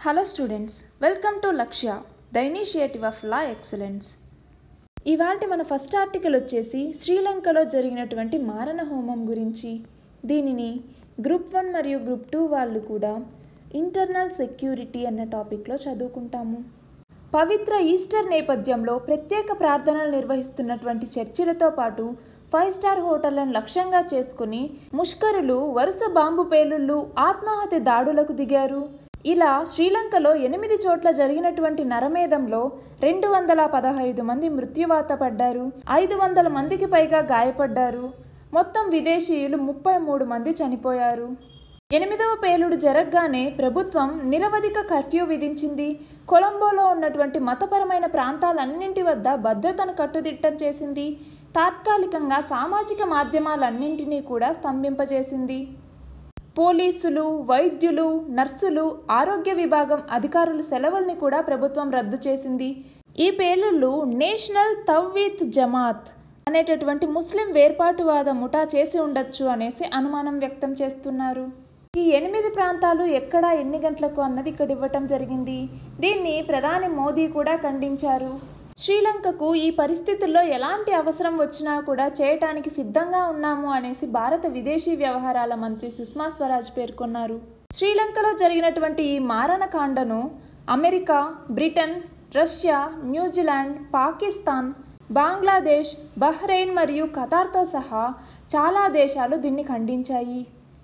hello students welcome to Lakshya the initiative of law excellence ఇవాళ మన first article వచ్చేసి శ్రీలంకలో జరిగినటువంటి మారణ హోమం గురించి దీనిని గ్రూప్ వన్ మరియు గ్రూప్ టూ వాళ్ళు కూడా ఇంటర్నల్ సెక్యూరిటీ అన్న టాపిక్లో చదువుకుంటాము పవిత్ర ఈస్టర్ నేపథ్యంలో ప్రత్యేక ప్రార్థనలు నిర్వహిస్తున్నటువంటి చర్చిలతో పాటు ఫైవ్ స్టార్ హోటళ్లను లక్ష్యంగా చేసుకుని ముష్కరులు వరుస బాంబు పేలుళ్ళు ఆత్మహత్య దాడులకు దిగారు ఇలా శ్రీలంకలో ఎనిమిది చోట్ల జరిగినటువంటి నరమేధంలో రెండు వందల పదహైదు మంది మృత్యువాత పడ్డారు ఐదు వందల మందికి పైగా గాయపడ్డారు మొత్తం విదేశీయులు ముప్పై మూడు మంది చనిపోయారు ఎనిమిదవ పేలుడు జరగగానే ప్రభుత్వం నిరవధిక కర్ఫ్యూ విధించింది కొలంబోలో ఉన్నటువంటి మతపరమైన ప్రాంతాలన్నింటి వద్ద భద్రతను కట్టుదిట్టం చేసింది తాత్కాలికంగా సామాజిక మాధ్యమాలన్నింటినీ కూడా స్తంభింపజేసింది పోలీసులు వైద్యులు నర్సులు ఆరోగ్య విభాగం అధికారుల సెలవుల్ని కూడా ప్రభుత్వం రద్దు చేసింది ఈ పేలుళ్ళు నేషనల్ తవ్వీత్ జమాత్ అనేటటువంటి ముస్లిం వేర్పాటువాద ముఠా చేసి ఉండొచ్చు అనేసి అనుమానం వ్యక్తం చేస్తున్నారు ఈ ఎనిమిది ప్రాంతాలు ఎక్కడ ఎన్ని గంటలకు అన్నది ఇక్కడ ఇవ్వటం జరిగింది దీన్ని ప్రధాని మోదీ కూడా ఖండించారు శ్రీలంకకు ఈ పరిస్థితుల్లో ఎలాంటి అవసరం వచ్చినా కూడా చేయటానికి సిద్ధంగా ఉన్నాము అనేసి భారత విదేశీ వ్యవహారాల మంత్రి సుష్మా స్వరాజ్ పేర్కొన్నారు శ్రీలంకలో జరిగినటువంటి ఈ మారణకాండను America Britain Russia New Zealand Pakistan Bangladesh Bahrain మరియు ఖతార్తో సహా చాలా దేశాలు దీన్ని ఖండించాయి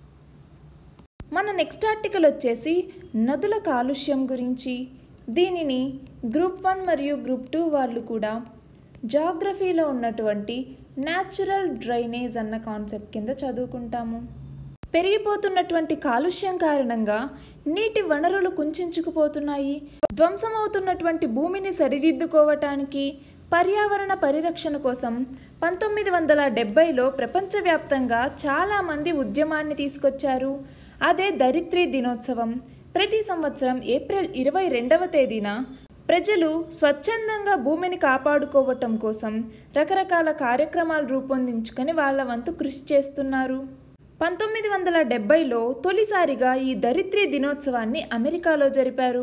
మన నెక్స్ట్ ఆర్టికల్ వచ్చేసి నదుల కాలుష్యం గురించి దీనిని గ్రూప్ వన్ మరియు గ్రూప్ టూ వాళ్ళు కూడా జాగ్రఫీలో ఉన్నటువంటి న్యాచురల్ డ్రైనేజ్ అన్న కాన్సెప్ట్ కింద చదువుకుంటాము పెరిగిపోతున్నటువంటి కాలుష్యం కారణంగా నీటి వనరులు కుంచుకుపోతున్నాయి ధ్వంసమవుతున్నటువంటి భూమిని సరిదిద్దుకోవటానికి పర్యావరణ పరిరక్షణ కోసం పంతొమ్మిది వందల డెబ్బైలో ప్రపంచవ్యాప్తంగా చాలామంది ఉద్యమాన్ని తీసుకొచ్చారు అదే దరిత్రి దినోత్సవం ప్రతి సంవత్సరం ఏప్రిల్ ఇరవై రెండవ తేదీన ప్రజలు స్వచ్ఛందంగా భూమిని కాపాడుకోవటం కోసం రకరకాల కార్యక్రమాలు రూపొందించుకొని వాళ్ళ వంతు కృషి చేస్తున్నారు పంతొమ్మిది వందల డెబ్బైలో తొలిసారిగా ఈ దరిత్రి దినోత్సవాన్ని అమెరికాలో జరిపారు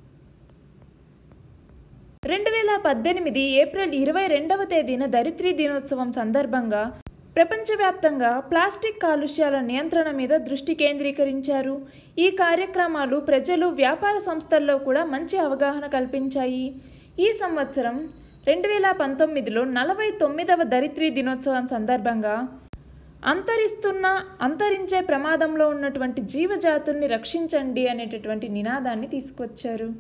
రెండు వేల పద్దెనిమిది ఏప్రిల్ ఇరవై రెండవ తేదీన దరిత్రి దినోత్సవం సందర్భంగా ప్రపంచవ్యాప్తంగా ప్లాస్టిక్ కాలుష్యాల నియంత్రణ మీద దృష్టి కేంద్రీకరించారు ఈ కార్యక్రమాలు ప్రజలు వ్యాపార సంస్థల్లో కూడా మంచి అవగాహన కల్పించాయి ఈ సంవత్సరం రెండు వేల పంతొమ్మిదిలో నలభై తొమ్మిదవ దరిత్రి దినోత్సవం సందర్భంగా అంతరిస్తున్న అంతరించే ప్రమాదంలో ఉన్నటువంటి జీవజాతుల్ని రక్షించండి అనేటటువంటి నినాదాన్ని తీసుకొచ్చారు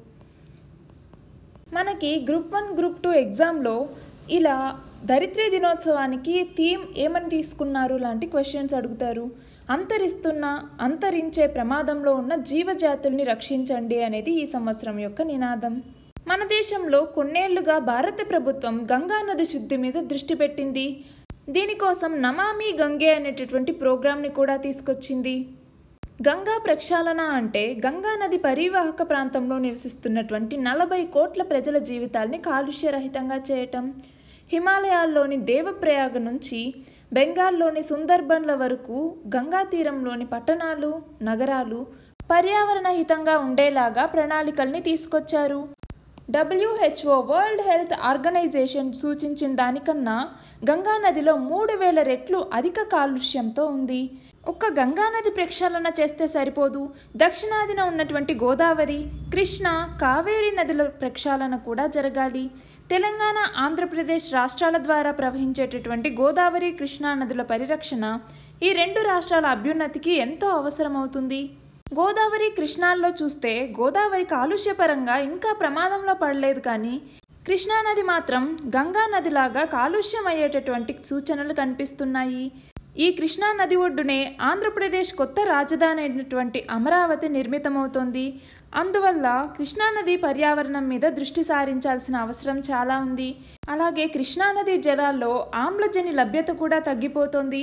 మనకి గ్రూప్ వన్ గ్రూప్ టూ ఎగ్జామ్లో ఇలా దరిద్ర దినోత్సవానికి థీమ్ ఏమని తీసుకున్నారు లాంటి క్వశ్చన్స్ అడుగుతారు అంతరిస్తున్న అంతరించే ప్రమాదంలో ఉన్న జీవజాతుల్ని రక్షించండి అనేది ఈ సంవత్సరం యొక్క నినాదం మన దేశంలో కొన్నేళ్లుగా భారత ప్రభుత్వం గంగా నది శుద్ధి మీద దృష్టి పెట్టింది దీనికోసం నమామి గంగే అనేటటువంటి ప్రోగ్రాంని కూడా తీసుకొచ్చింది గంగా ప్రక్షాళన అంటే గంగా నది పరివాహక ప్రాంతంలో నివసిస్తున్నటువంటి నలభై కోట్ల ప్రజల జీవితాల్ని కాలుష్యరహితంగా చేయటం హిమాలయాల్లోని దేవప్రయాగ నుంచి బెంగాల్లోని సుందర్బన్ల వరకు గంగా తీరంలోని పట్టణాలు నగరాలు పర్యావరణ హితంగా ఉండేలాగా ప్రణాళికల్ని తీసుకొచ్చారు డబ్ల్యూహెచ్ఓ వరల్డ్ హెల్త్ ఆర్గనైజేషన్ సూచించిన దానికన్నా గంగా నదిలో మూడు వేల రెట్లు అధిక కాలుష్యంతో ఉంది ఒక్క గంగానది ప్రక్షాళన చేస్తే సరిపోదు దక్షిణాదిన ఉన్నటువంటి గోదావరి కృష్ణ కావేరీ నదుల ప్రక్షాళన కూడా జరగాలి తెలంగాణ ఆంధ్రప్రదేశ్ రాష్ట్రాల ద్వారా ప్రవహించేటటువంటి గోదావరి కృష్ణా నదుల పరిరక్షణ ఈ రెండు రాష్ట్రాల అభ్యున్నతికి ఎంతో అవసరమవుతుంది గోదావరి కృష్ణాల్లో చూస్తే గోదావరి కాలుష్యపరంగా ఇంకా ప్రమాదంలో పడలేదు కానీ కృష్ణానది మాత్రం గంగా నదిలాగా కాలుష్యం అయ్యేటటువంటి సూచనలు కనిపిస్తున్నాయి ఈ కృష్ణా నది ఒడ్డునే ఆంధ్రప్రదేశ్ కొత్త రాజధాని అయినటువంటి అమరావతి నిర్మితమవుతోంది అందువల్ల కృష్ణానది పర్యావరణం మీద దృష్టి సారించాల్సిన అవసరం చాలా ఉంది అలాగే కృష్ణానది జలాల్లో ఆమ్లజని లభ్యత కూడా తగ్గిపోతోంది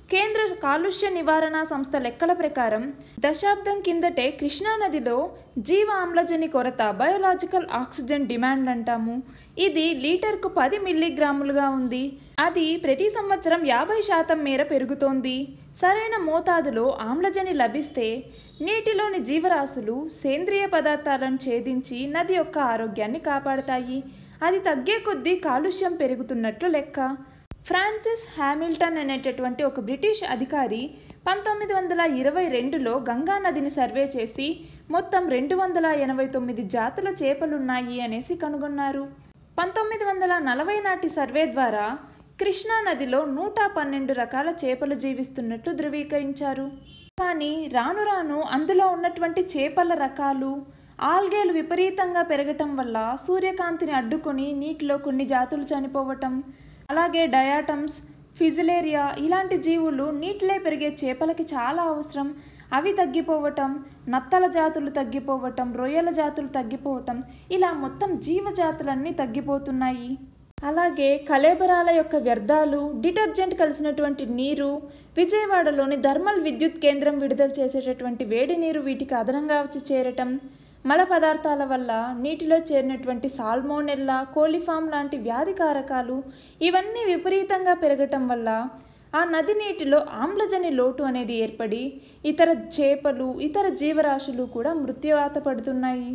కేంద్ర కాలుష్య నివారణ సంస్థ లెక్కల ప్రకారం దశాబ్దం కిందటే కృష్ణానదిలో జీవ ఆమ్లజని కొరత బయోలాజికల్ ఆక్సిజన్ డిమాండ్ అంటాము ఇది లీటర్కు పది మిల్లీగ్రాములుగా ఉంది అది ప్రతి సంవత్సరం యాభై శాతం మేర పెరుగుతోంది సరైన మోతాదులో ఆమ్లజని లభిస్తే నీటిలోని జీవరాశులు సేంద్రియ పదార్థాలను ఛేదించి నది యొక్క ఆరోగ్యాన్ని కాపాడతాయి అది తగ్గే కొద్దీ కాలుష్యం పెరుగుతున్నట్లు లెక్క ఫ్రాన్సిస్ హ్యామిల్టన్ అనేటటువంటి ఒక బ్రిటిష్ అధికారి పంతొమ్మిది వందల ఇరవై రెండులో గంగా నదిని సర్వే చేసి మొత్తం రెండు వందల ఎనభై తొమ్మిది జాతుల చేపలున్నాయి అనేసి కనుగొన్నారు పంతొమ్మిది వందల నలభై నాటి సర్వే ద్వారా కృష్ణా నదిలో నూట పన్నెండు రకాల చేపలు జీవిస్తున్నట్లు ధృవీకరించారు కానీ రాను రాను అందులో ఉన్నటువంటి చేపల రకాలు ఆల్గేలు విపరీతంగా పెరగటం వల్ల సూర్యకాంతిని అడ్డుకొని నీటిలో కొన్ని జాతులు చనిపోవటం అలాగే డయాటమ్స్ ఫిజిలేరియా ఇలాంటి జీవులు నీటిలో పెరిగే చేపలకి చాలా అవసరం అవి తగ్గిపోవటం నత్తల జాతులు తగ్గిపోవటం రొయ్యల జాతులు తగ్గిపోవటం ఇలా మొత్తం జీవజాతులన్నీ తగ్గిపోతున్నాయి అలాగే కలేబరాల యొక్క వ్యర్థాలు డిటర్జెంట్ కలిసినటువంటి నీరు విజయవాడలోని థర్మల్ విద్యుత్ కేంద్రం విడుదల చేసేటటువంటి వేడి నీరు వీటికి అదనంగా వచ్చి చేరటం మల పదార్థాల వల్ల నీటిలో చేరినటువంటి సాల్మోనెల్లా కోలిఫామ్ లాంటి వ్యాధి కారకాలు ఇవన్నీ విపరీతంగా పెరగటం వల్ల ఆ నది నీటిలో ఆమ్లజని లోటు అనేది ఏర్పడి ఇతర చేపలు ఇతర జీవరాశులు కూడా మృత్యువాత పడుతున్నాయి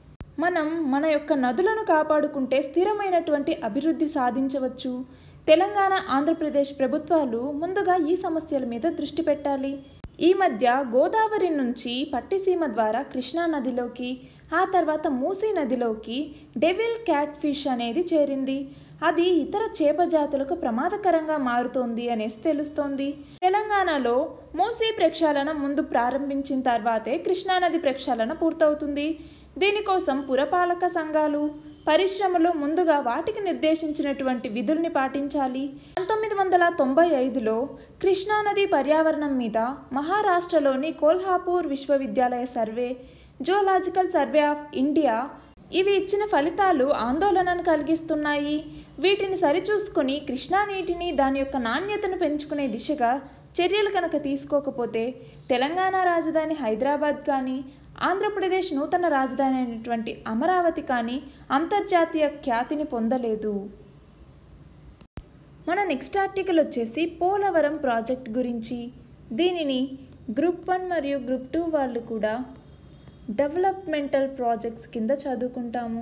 మనం మన యొక్క నదులను కాపాడుకుంటే స్థిరమైనటువంటి అభివృద్ధి సాధించవచ్చు తెలంగాణ ఆంధ్రప్రదేశ్ ప్రభుత్వాలు ముందుగా ఈ సమస్యల మీద దృష్టి పెట్టాలి ఈ మధ్య గోదావరి నుంచి పట్టిసీమ ద్వారా కృష్ణా నదిలోకి ఆ తర్వాత మూసీ నదిలోకి డెవిల్ క్యాట్ ఫిష్ అనేది చేరింది అది ఇతర చేప జాతులకు ప్రమాదకరంగా మారుతోంది అనేసి తెలుస్తోంది తెలంగాణలో మూసీ ప్రక్షాళన ముందు ప్రారంభించిన తర్వాతే కృష్ణానది ప్రక్షాళన పూర్తవుతుంది దీనికోసం పురపాలక సంఘాలు పరిశ్రమలు ముందుగా వాటికి నిర్దేశించినటువంటి విధుల్ని పాటించాలి పంతొమ్మిది వందల తొంభై ఐదులో కృష్ణానది పర్యావరణం మీద మహారాష్ట్రలోని కోల్హాపూర్ విశ్వవిద్యాలయ survey zoological survey of India ఇవి ఇచ్చిన ఫలితాలు ఆందోళనను కలిగిస్తున్నాయి వీటిని సరిచూసుకొని కృష్ణా నీటిని దాని యొక్క నాణ్యతను పెంచుకునే దిశగా చర్యలు కనుక తీసుకోకపోతే తెలంగాణ రాజధాని హైదరాబాద్ కానీ ఆంధ్రప్రదేశ్ నూతన రాజధాని అయినటువంటి అమరావతి కానీ అంతర్జాతీయ ఖ్యాతిని పొందలేదు మన నెక్స్ట్ ఆర్టికల్ వచ్చేసి పోలవరం ప్రాజెక్ట్ గురించి దీనిని గ్రూప్ వన్ మరియు గ్రూప్ టూ వాళ్ళు కూడా డెవలప్మెంటల్ ప్రాజెక్ట్స్ కింద చదువుకుంటాము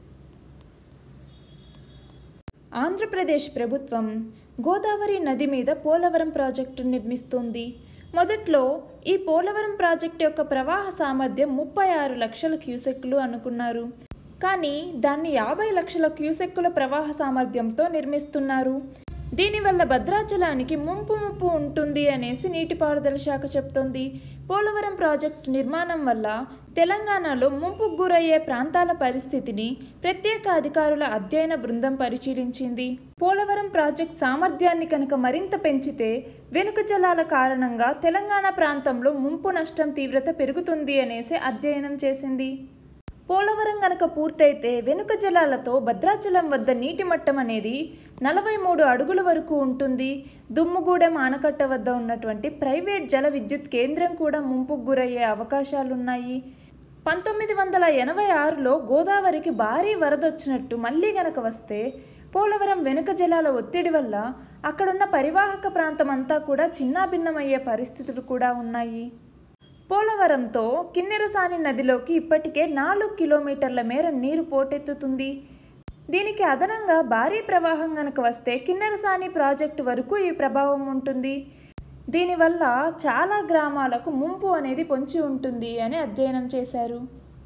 ఆంధ్రప్రదేశ్ ప్రభుత్వం గోదావరి నది మీద పోలవరం ప్రాజెక్టు నిర్మిస్తుంది మొదట్లో ఈ పోలవరం ప్రాజెక్టు యొక్క ప్రవాహ సామర్థ్యం ముప్పై ఆరు లక్షల క్యూసెక్కులు అనుకున్నారు కానీ దాన్ని యాభై లక్షల క్యూసెక్కుల ప్రవాహ సామర్థ్యంతో నిర్మిస్తున్నారు దీనివల్ల భద్రాచలానికి ముంపు ముప్పు ఉంటుంది అనేసి నీటిపారుదల శాఖ చెప్తోంది పోలవరం ప్రాజెక్టు నిర్మాణం వల్ల తెలంగాణలో ముంపుకు గురయ్యే ప్రాంతాల పరిస్థితిని ప్రత్యేక అధికారుల అధ్యయన బృందం పరిశీలించింది పోలవరం ప్రాజెక్ట్ సామర్థ్యాన్ని కనుక మరింత పెంచితే వెనుక జలాల కారణంగా తెలంగాణ ప్రాంతంలో ముంపు నష్టం తీవ్రత పెరుగుతుంది అనేసి అధ్యయనం చేసింది పోలవరం గనక పూర్తయితే వెనుక జలాలతో భద్రాచలం వద్ద నీటి మట్టం అనేది నలభై మూడు అడుగుల వరకు ఉంటుంది దుమ్ముగూడెం ఆనకట్ట వద్ద ఉన్నటువంటి ప్రైవేట్ జల విద్యుత్ కేంద్రం కూడా ముంపుకు గురయ్యే అవకాశాలున్నాయి పంతొమ్మిది వందల ఎనభై ఆరులో గోదావరికి భారీ వరద వచ్చినట్టు మళ్ళీ గనక వస్తే పోలవరం వెనుక జలాల ఒత్తిడి వల్ల అక్కడున్న పరివాహక ప్రాంతం అంతా కూడా చిన్నాభిన్నమయ్యే పరిస్థితులు కూడా ఉన్నాయి పోలవరంతో కిన్నెరసాని నదిలోకి ఇప్పటికే నాలుగు కిలోమీటర్ల మేర నీరు పోటెత్తుతుంది దీనికి అదనంగా భారీ ప్రవాహం గనక వస్తే కిన్నెరసాని ప్రాజెక్టు వరకు ఈ ప్రభావం ఉంటుంది దీనివల్ల చాలా గ్రామాలకు ముంపు అనేది పొంచి ఉంటుంది అని అధ్యయనం చేశారు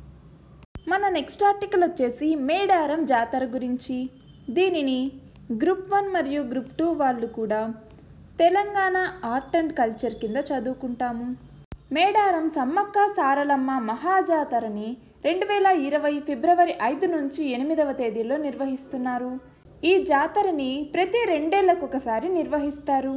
మన నెక్స్ట్ ఆర్టికల్ వచ్చేసి మేడారం జాతర గురించి దీనిని గ్రూప్ వన్ మరియు గ్రూప్ టూ వాళ్ళు కూడా తెలంగాణ ఆర్ట్ అండ్ కల్చర్ కింద చదువుకుంటాము మేడారం సమ్మక్క సారలమ్మ మహాజాతరని రెండు వేల ఇరవై ఫిబ్రవరి ఐదు నుంచి ఎనిమిదవ తేదీలో నిర్వహిస్తున్నారు ఈ జాతరని ప్రతి రెండేళ్లకు ఒకసారి నిర్వహిస్తారు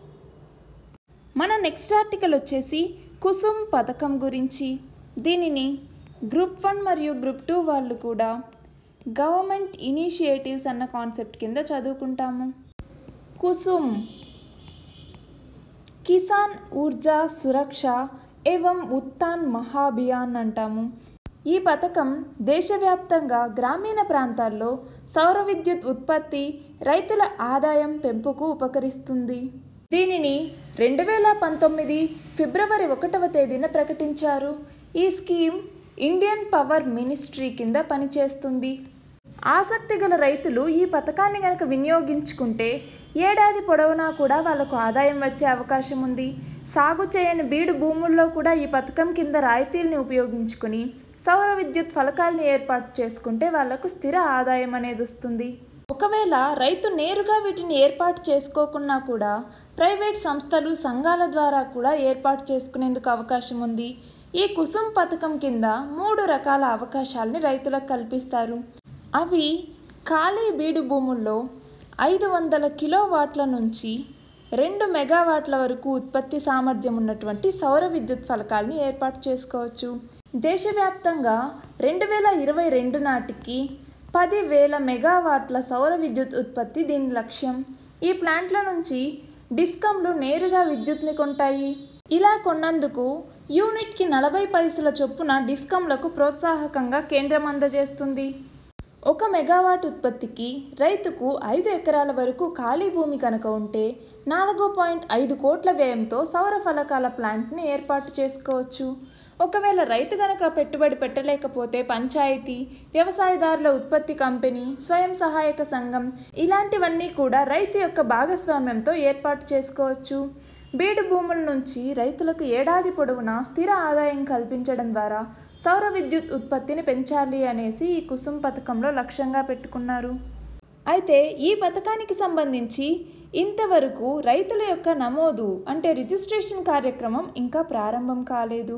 మన నెక్స్ట్ ఆర్టికల్ వచ్చేసి కుసుమ్ పథకం గురించి దీనిని గ్రూప్ వన్ మరియు గ్రూప్ టూ వాళ్ళు కూడా గవర్నమెంట్ ఇనిషియేటివ్స్ అన్న కాన్సెప్ట్ కింద చదువుకుంటాము కుసుమ్ కిసాన్ ఊర్జా సురక్ష ఏవం ఉత్తాన్ మహాభియాన్ అంటాము ఈ పథకం దేశవ్యాప్తంగా గ్రామీణ ప్రాంతాల్లో సౌర విద్యుత్ ఉత్పత్తి రైతుల ఆదాయం పెంపుకు ఉపకరిస్తుంది దీనిని రెండు వేల పంతొమ్మిది ఫిబ్రవరి ఒకటవ తేదీన ప్రకటించారు ఈ స్కీమ్ ఇండియన్ పవర్ మినిస్ట్రీ కింద పనిచేస్తుంది ఆసక్తి గల రైతులు ఈ పథకాన్ని కనుక వినియోగించుకుంటే ఏడాది పొడవునా కూడా వాళ్ళకు ఆదాయం వచ్చే అవకాశం ఉంది సాగు చేయని బీడు భూముల్లో కూడా ఈ పథకం కింద రాయితీల్ని ఉపయోగించుకుని సౌర విద్యుత్ ఫలకాల్ని ఏర్పాటు చేసుకుంటే వాళ్లకు స్థిర ఆదాయం అనేది వస్తుంది ఒకవేళ రైతు నేరుగా వీటిని ఏర్పాటు చేసుకోకున్నా కూడా ప్రైవేట్ సంస్థలు సంఘాల ద్వారా కూడా ఏర్పాటు చేసుకునేందుకు అవకాశం ఉంది ఈ కుసుమ్ పథకం కింద మూడు రకాల అవకాశాలని రైతులకు కల్పిస్తారు అవి ఖాళీ బీడు భూముల్లో ఐదు వందల కిలోవాట్ల నుంచి రెండు మెగావాట్ల వరకు ఉత్పత్తి సామర్థ్యం ఉన్నటువంటి సౌర విద్యుత్ ఫలకాల్ని ఏర్పాటు చేసుకోవచ్చు దేశవ్యాప్తంగా రెండు వేల ఇరవై రెండు నాటికి పది వేల మెగావాట్ల సౌర విద్యుత్ ఉత్పత్తి దీని లక్ష్యం ఈ ప్లాంట్ల నుంచి డిస్కంలు నేరుగా విద్యుత్ని కొంటాయి ఇలా కొన్నందుకు యూనిట్కి నలభై పైసల చొప్పున డిస్కంలకు ప్రోత్సాహకంగా కేంద్రం అందజేస్తుంది ఒక మెగావాట్ ఉత్పత్తికి రైతుకు ఐదు ఎకరాల వరకు ఖాళీ భూమి కనుక ఉంటే నాలుగు పాయింట్ ఐదు కోట్ల వ్యయంతో సౌర ఫలకాల ప్లాంట్ని ఏర్పాటు చేసుకోవచ్చు ఒకవేళ రైతు గనక పెట్టుబడి పెట్టలేకపోతే పంచాయతీ వ్యవసాయదారుల ఉత్పత్తి కంపెనీ స్వయం సహాయక సంఘం ఇలాంటివన్నీ కూడా రైతు యొక్క భాగస్వామ్యంతో ఏర్పాటు చేసుకోవచ్చు బీడు భూముల నుంచి రైతులకు ఏడాది పొడవునా స్థిర ఆదాయం కల్పించడం ద్వారా సౌర విద్యుత్ ఉత్పత్తిని పెంచాలి అనేసి ఈ కుసుమ్ పథకంలో లక్ష్యంగా పెట్టుకున్నారు అయితే ఈ పథకానికి సంబంధించి ఇంతవరకు రైతుల యొక్క నమోదు అంటే రిజిస్ట్రేషన్ కార్యక్రమం ఇంకా ప్రారంభం కాలేదు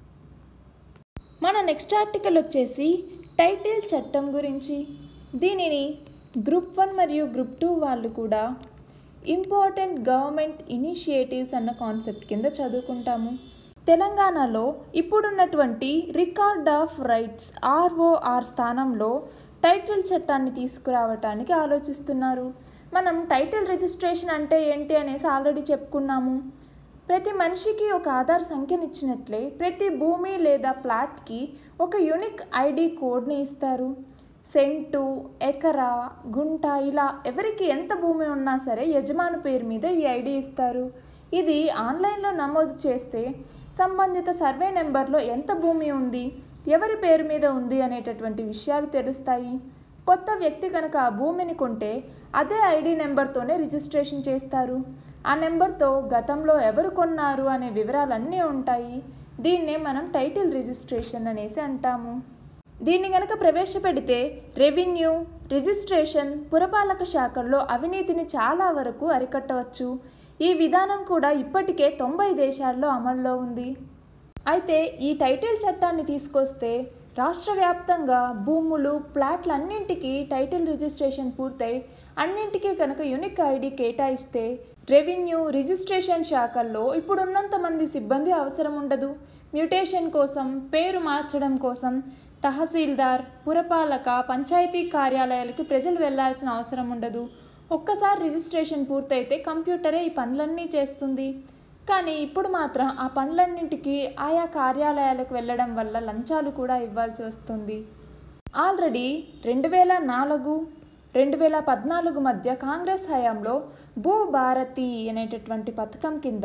మన నెక్స్ట్ ఆర్టికల్ వచ్చేసి టైటిల్ చట్టం గురించి దీనిని గ్రూప్ వన్ మరియు గ్రూప్ టూ వాళ్ళు కూడా ఇంపార్టెంట్ గవర్నమెంట్ ఇనిషియేటివ్స్ అన్న కాన్సెప్ట్ కింద చదువుకుంటాము తెలంగాణలో ఇప్పుడున్నటువంటి రికార్డ్ ఆఫ్ రైట్స్ ఆర్ఓఆర్ స్థానంలో టైటిల్ చట్టాన్ని తీసుకురావటానికి ఆలోచిస్తున్నారు మనం టైటిల్ రిజిస్ట్రేషన్ అంటే ఏంటి అనేసి ఆల్రెడీ చెప్పుకున్నాము ప్రతి మనిషికి ఒక ఆధార్ సంఖ్యనిచ్చినట్లే ప్రతి భూమి లేదా ప్లాట్కి ఒక యూనిక్ ఐడి కోడ్ని ఇస్తారు సెంటు ఎకరా గుంట ఇలా ఎవరికి ఎంత భూమి ఉన్నా సరే యజమాని పేరు మీద ఈ ఐడి ఇస్తారు ఇది ఆన్లైన్లో నమోదు చేస్తే సంబంధిత సర్వే నెంబర్లో ఎంత భూమి ఉంది ఎవరి పేరు మీద ఉంది అనేటటువంటి విషయాలు తెలుస్తాయి కొత్త వ్యక్తి కనుక ఆ భూమిని కొంటే అదే ఐడి నెంబర్తోనే రిజిస్ట్రేషన్ చేస్తారు ఆ నెంబర్తో గతంలో ఎవరు కొన్నారు అనే వివరాలన్నీ ఉంటాయి దీన్నే మనం టైటిల్ రిజిస్ట్రేషన్ అనేసి అంటాము దీన్ని గనక ప్రవేశపెడితే రెవెన్యూ రిజిస్ట్రేషన్ పురపాలక శాఖల్లో అవినీతిని చాలా వరకు అరికట్టవచ్చు ఈ విధానం కూడా ఇప్పటికే తొంభై దేశాల్లో అమల్లో ఉంది అయితే ఈ టైటిల్ చట్టాన్ని తీసుకొస్తే రాష్ట్ర వ్యాప్తంగా భూములు ప్లాట్లన్నింటికి టైటిల్ రిజిస్ట్రేషన్ పూర్తయి అన్నింటికీ కనుక యునిక్ ఐడి కేటాయిస్తే రెవెన్యూ రిజిస్ట్రేషన్ శాఖల్లో ఇప్పుడున్నంత మంది సిబ్బంది అవసరం ఉండదు మ్యూటేషన్ కోసం పేరు మార్చడం కోసం తహసీల్దార్ పురపాలక పంచాయతీ కార్యాలయాలకి ప్రజలు వెళ్లాల్సిన అవసరం ఉండదు ఒక్కసారి రిజిస్ట్రేషన్ పూర్తయితే కంప్యూటరే ఈ పనులన్నీ చేస్తుంది కానీ ఇప్పుడు మాత్రం ఆ పనులన్నింటికి ఆయా కార్యాలయాలకు వెళ్ళడం వల్ల లంచాలు కూడా ఇవ్వాల్సి వస్తుంది ఆల్రెడీ రెండు వేల నాలుగు రెండు వేల పద్నాలుగు మధ్య కాంగ్రెస్ హయాంలో భూభారతి అనేటటువంటి పథకం కింద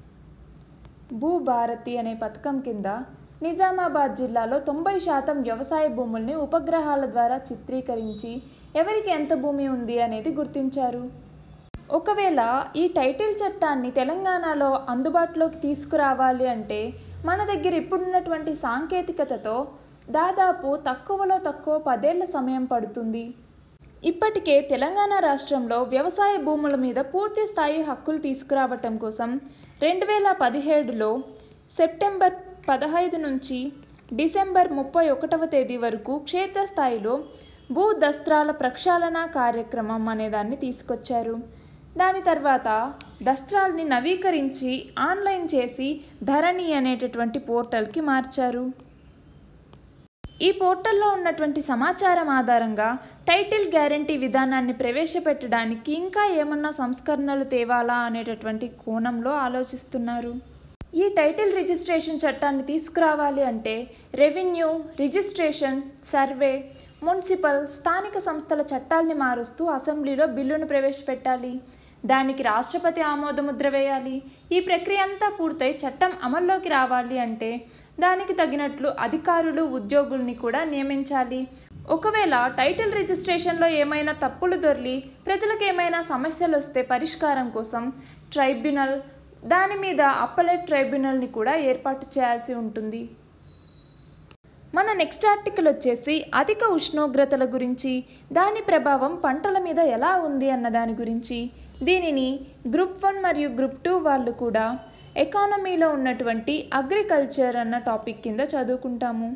భూభారతి అనే పథకం కింద నిజామాబాద్ జిల్లాలో తొంభై శాతం వ్యవసాయ భూముల్ని ఉపగ్రహాల ద్వారా చిత్రీకరించి ఎవరికి ఎంత భూమి ఉంది అనేది గుర్తించారు ఒకవేళ ఈ టైటిల్ చట్టాన్ని తెలంగాణలో అందుబాటులోకి తీసుకురావాలి అంటే మన దగ్గర ఇప్పుడున్నటువంటి సాంకేతికతతో దాదాపు తక్కువలో తక్కువ పదేళ్ల సమయం పడుతుంది ఇప్పటికే తెలంగాణ రాష్ట్రంలో వ్యవసాయ భూముల మీద పూర్తి స్థాయి హక్కులు తీసుకురావటం కోసం రెండు వేల పదిహేడులో సెప్టెంబర్ పదహైదు నుంచి డిసెంబర్ ముప్పై ఒకటవ తేదీ వరకు క్షేత్రస్థాయిలో భూ దస్త్రాల ప్రక్షాళన కార్యక్రమం అనేదాన్ని తీసుకొచ్చారు దాని తర్వాత దస్త్రాల్ని నవీకరించి ఆన్లైన్ చేసి ధరణి అనేటటువంటి పోర్టల్కి మార్చారు ఈ పోర్టల్లో ఉన్నటువంటి సమాచారం ఆధారంగా టైటిల్ గ్యారంటీ విధానాన్ని ప్రవేశపెట్టడానికి ఇంకా ఏమన్నా సంస్కరణలు తేవాలా అనేటటువంటి కోణంలో ఆలోచిస్తున్నారు ఈ టైటిల్ రిజిస్ట్రేషన్ చట్టాన్ని తీసుకురావాలి అంటే రెవెన్యూ రిజిస్ట్రేషన్ సర్వే మున్సిపల్ స్థానిక సంస్థల చట్టాల్ని మారుస్తూ అసెంబ్లీలో బిల్లును ప్రవేశపెట్టాలి దానికి రాష్ట్రపతి ఆమోదముద్ర వేయాలి ఈ ప్రక్రియ అంతా పూర్తయి చట్టం అమల్లోకి రావాలి అంటే దానికి తగినట్లు అధికారులు ఉద్యోగుల్ని కూడా నియమించాలి ఒకవేళ టైటిల్ రిజిస్ట్రేషన్లో ఏమైనా తప్పులు దొర్లి ప్రజలకు ఏమైనా సమస్యలు వస్తే పరిష్కారం కోసం ట్రైబ్యునల్ దాని మీద అప్పలేట్ ట్రైబ్యునల్ని కూడా ఏర్పాటు చేయాల్సి ఉంటుంది మన నెక్స్ట్ ఆర్టికల్ వచ్చేసి అధిక ఉష్ణోగ్రతల గురించి దాని ప్రభావం పంటల మీద ఎలా ఉంది అన్న దాని గురించి దీనిని గ్రూప్ వన్ మరియు గ్రూప్ టూ వాళ్ళు కూడా ఎకానమీలో ఉన్నటువంటి అగ్రికల్చర్ అన్న టాపిక్ కింద చదువుకుంటాము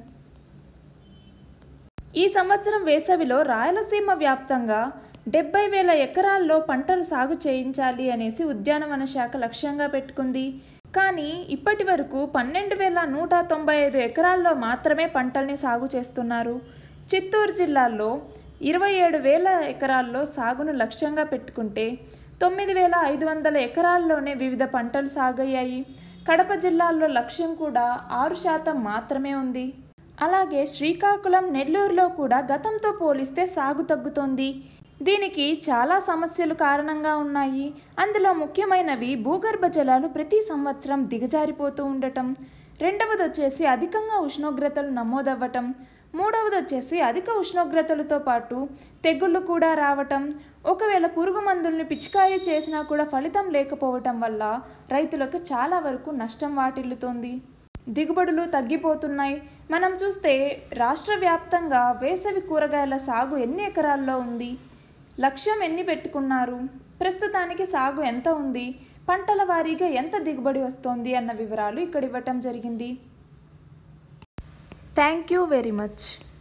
ఈ సంవత్సరం వేసవిలో రాయలసీమ వ్యాప్తంగా డెబ్బై వేల ఎకరాల్లో పంటలు సాగు చేయించాలి అనేసి ఉద్యానవన శాఖ లక్ష్యంగా పెట్టుకుంది కానీ ఇప్పటి వరకు పన్నెండు వేల నూట తొంభై ఐదు ఎకరాల్లో మాత్రమే పంటల్ని సాగు చేస్తున్నారు చిత్తూరు జిల్లాలో ఇరవై ఏడు వేల ఎకరాల్లో సాగును లక్ష్యంగా పెట్టుకుంటే తొమ్మిది వేల ఐదు వందల ఎకరాల్లోనే వివిధ పంటలు సాగయ్యాయి కడప జిల్లాలో లక్ష్యం కూడా ఆరు శాతం మాత్రమే ఉంది అలాగే శ్రీకాకుళం నెల్లూరులో కూడా గతంతో పోలిస్తే సాగు తగ్గుతోంది దీనికి చాలా సమస్యలు కారణంగా ఉన్నాయి అందులో ముఖ్యమైనవి భూగర్భ జలాలు ప్రతి సంవత్సరం దిగజారిపోతూ ఉండటం రెండవది వచ్చేసి అధికంగా ఉష్ణోగ్రతలు నమోదవ్వటం మూడవది వచ్చేసి అధిక ఉష్ణోగ్రతలతో పాటు తెగుళ్ళు కూడా రావటం ఒకవేళ పురుగు మందుల్ని పిచికారీ చేసినా కూడా ఫలితం లేకపోవటం వల్ల రైతులకు చాలా వరకు నష్టం వాటిల్లుతోంది దిగుబడులు తగ్గిపోతున్నాయి మనం చూస్తే రాష్ట్ర వ్యాప్తంగా వేసవి కూరగాయల సాగు ఎన్ని ఎకరాల్లో ఉంది లక్ష్యం ఎన్ని పెట్టుకున్నారు ప్రస్తుతానికి సాగు ఎంత ఉంది పంటల వారీగా ఎంత దిగుబడి వస్తోంది అన్న వివరాలు ఇక్కడ ఇవ్వటం జరిగింది థ్యాంక్ యూ వెరీ మచ్